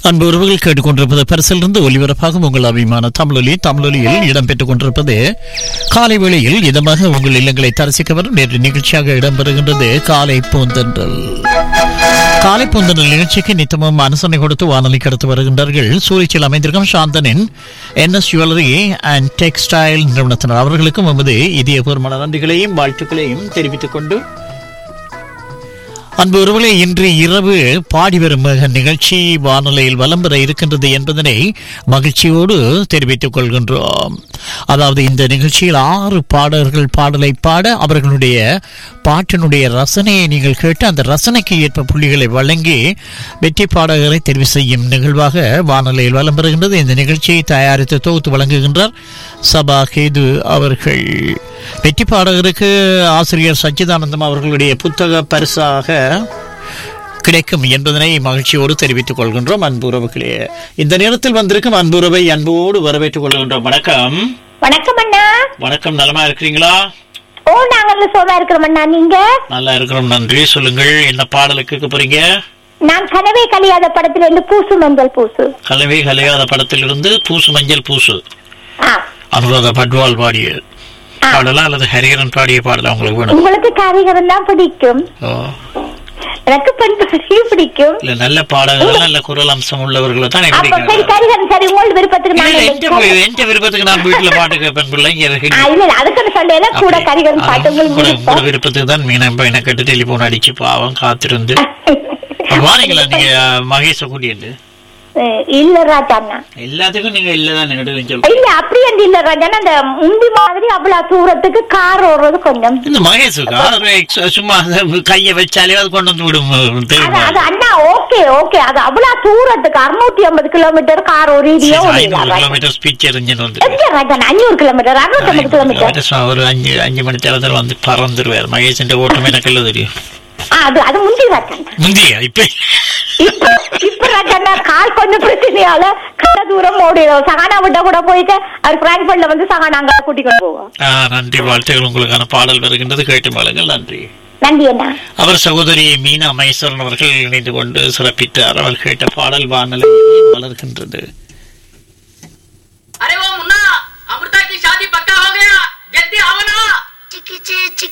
அன்பு உறவுகள் கேட்டுக்கொண்டிருப்பது பரிசிலிருந்து ஒலிபரப்பாகும் உங்கள் அபிமான தமிழொலி தமிழொலியில் இடம்பெற்றுக் கொண்டிருப்பது காலை வேளையில் இதமாக உங்கள் இல்லங்களை தரிசிக்க வரும் நேற்று நிகழ்ச்சியாக இடம்பெறுகின்றது காலை பூந்தன்றல் காலை பூந்தன்றல் நிகழ்ச்சிக்கு நித்தமும் அனுசரணை கொடுத்து வானொலி கடத்து வருகின்றார்கள் சூரியச்சில் அமைந்திருக்கும் சாந்தனின் என்எஸ் ஜுவல்லரி அண்ட் டெக்ஸ்டைல் நிறுவனத்தினர் அவர்களுக்கும் எமது இதயபூர்வமான நன்றிகளையும் வாழ்த்துக்களையும் தெரிவித்துக் கொண்டு அன்பு ஒருவர்களே இன்று இரவு பாடி வரும் நிகழ்ச்சி வானொலியில் வலம் பெற இருக்கின்றது என்பதனை மகிழ்ச்சியோடு தெரிவித்துக் கொள்கின்றோம் அதாவது இந்த நிகழ்ச்சியில் ஆறு பாடல்கள் பாடலை பாட அவர்களுடைய பாட்டினுடைய ரசனையை நீங்கள் கேட்டு அந்த ரசனைக்கு ஏற்ப புள்ளிகளை வழங்கி வெற்றி பாடகரை தெரிவு செய்யும் நிகழ்வாக வானொலியில் வலம் பெறுகின்றது இந்த நிகழ்ச்சியை தயாரித்து தொகுத்து வழங்குகின்றார் சபா கேது அவர்கள் வெற்றி பாடகருக்கு ஆசிரியர் சச்சிதானந்தம் அவர்களுடைய புத்தக பரிசாக கிடைக்கும் என்பதனை மகிழ்ச்சியோடு தெரிவித்துக் கொள்கின்றோம் அன்பு உறவுகளே இந்த நேரத்தில் வந்திருக்கும் அன்பு உறவை அன்போடு வரவேற்றுக் கொள்கின்றோம் வணக்கம் வணக்கம் அண்ணா வணக்கம் நலமா இருக்கிறீங்களா ஓ நாங்க சோதா இருக்கிறோம் அண்ணா நீங்க நல்லா இருக்கிறோம் நன்றி சொல்லுங்கள் என்ன பாடலுக்கு கேட்க போறீங்க நான் கனவே கலியாத படத்துல இருந்து பூசு மஞ்சள் பூசு கலவை கலையாத படத்திலிருந்து பூசு மஞ்சள் பூசு ஆ அனுராதா பட்வால் பாடிய பாடலா அல்லது ஹரிஹரன் பாடிய பாடலா உங்களுக்கு வேணும் உங்களுக்கு காரிகரம் தான் பிடிக்கும் ஓ. எனக்கு பெண் பாடியும் பிடிக்கும் இல்ல நல்ல பாடகர்கள் நல்ல குரல் அம்சம் உள்ளவர்களை தான் அப்ப சரி பிடிக்கிறாங்க கரிகரன் சரி உங்களோட விருப்பத்துக்கு இல்ல, நான் இல்ல, எந்த இந்த- வி- எந்த விருப்பத்துக்கு நான் வீட்டுல பாட்டு கேட்பேன் பிள்ளை இங்க இருக்கு. ஆ, இல்ல இல்ல அதுக்கு சொன்னேன் கூட அப்படி. கரிகரன் பாட்டு அதான் உங்களுக்கு உங்களோட- உங்களோட விருப்பம் விருப்பத்துக்கு தான் மீனா இப்ப என்ன கேட்டு டெலிபோன் அடிச்சு பாவம் காத்திருந்து அப்ப வாரீங்களா நீங்க மகேஷ கூட்டிட்டு அஹ், இல்ல ராஜா அண்ணா எல்லாத்துக்கும் நீங்க இல்லதான் நெடுவேன் சொல்லுங்க இல்ல அப்படி என்று இல்ல ராஜா அண்ணா, அந்த முந்தி மாதிரி அவ்வளவு தூரத்துக்கு கார் ஓடுறது கொஞ்சம் இந்த மகேஷுக்கா ஒரு ex- சும்மா அந்த கைய வச்சாலே அது கொண்டு வந்து விடும் அது தெரியுமா அது அண்ணா ஓகே ஓகே அது அவ்வளவு தூரத்துக்கு அறுநூத்தி ஐம்பது கிலோமீட்டர் கார் ஒரு இடியோ ஐநூறு கிலோமீட்டர் ஸ்பீச் எரிஞ்சுன்னு வந்து எங்க ராஜன் அஞ்சூறு கிலோமீட்டர் அறுநூத்தி ஐம்பது கிலோமீட்டர் கிலோமீட்டர் ஒரு அஞ்சு அஞ்சு மணி தேர்தல் வந்து பறந்துருவார் மகேஷன் ஓட்டம் எனக்கு எல்லாம் தெரியும் ஆ, அது அது முந்தி ராஜன் முந்தியா இப்ப இப்ப இப்ப ராஜன் கால் கொஞ்சம் பிரச்சனையால கட தூரம் ஓடிடும் சகானா விட்ட கூட போயிட்டு அவர் பிராங்க்பர்ட்ல வந்து சகானா அங்க கூட்டிட்டு போவோம் ஆ, நன்றி வாழ்த்துகள் உங்களுக்கான பாடல் வருகின்றது கேட்டு மாளுங்கள் நன்றி நன்றி அண்ணா அவர் சகோதரி மீனா மைசூரன் அவர்கள் இணைந்து கொண்டு சிறப்பித்தார் அவர் கேட்ட பாடல் வானலையில் வளர்கின்றது